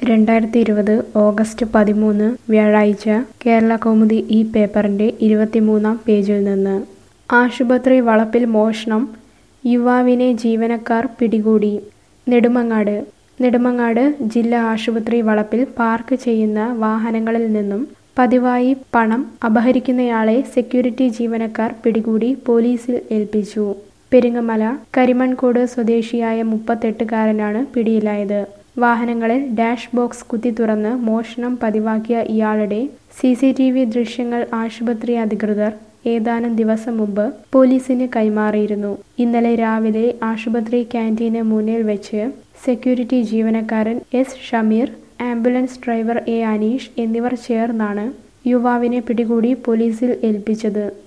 രണ്ടായിരത്തി ഇരുപത് ഓഗസ്റ്റ് പതിമൂന്ന് വ്യാഴാഴ്ച കേരള കൗമുദി ഈ പേപ്പറിന്റെ ഇരുപത്തിമൂന്നാം പേജിൽ നിന്ന് ആശുപത്രി വളപ്പിൽ മോഷണം യുവാവിനെ ജീവനക്കാർ പിടികൂടി നെടുമങ്ങാട് നെടുമങ്ങാട് ജില്ലാ ആശുപത്രി വളപ്പിൽ പാർക്ക് ചെയ്യുന്ന വാഹനങ്ങളിൽ നിന്നും പതിവായി പണം അപഹരിക്കുന്നയാളെ സെക്യൂരിറ്റി ജീവനക്കാർ പിടികൂടി പോലീസിൽ ഏൽപ്പിച്ചു പെരിങ്ങമല കരിമൺകോട് സ്വദേശിയായ മുപ്പത്തെട്ടുകാരനാണ് പിടിയിലായത് വാഹനങ്ങളിൽ ഡാഷ് ബോക്സ് കുത്തി തുറന്ന് മോഷണം പതിവാക്കിയ ഇയാളുടെ സി സി ടി വി ദൃശ്യങ്ങൾ ആശുപത്രി അധികൃതർ ഏതാനും ദിവസം മുമ്പ് പോലീസിന് കൈമാറിയിരുന്നു ഇന്നലെ രാവിലെ ആശുപത്രി ക്യാൻറ്റീന് മുന്നിൽ വെച്ച് സെക്യൂരിറ്റി ജീവനക്കാരൻ S Shameer ambulance driver A Aneesh എന്നിവർ ചേർന്നാണ് യുവാവിനെ പിടികൂടി പോലീസിൽ ഏൽപ്പിച്ചത്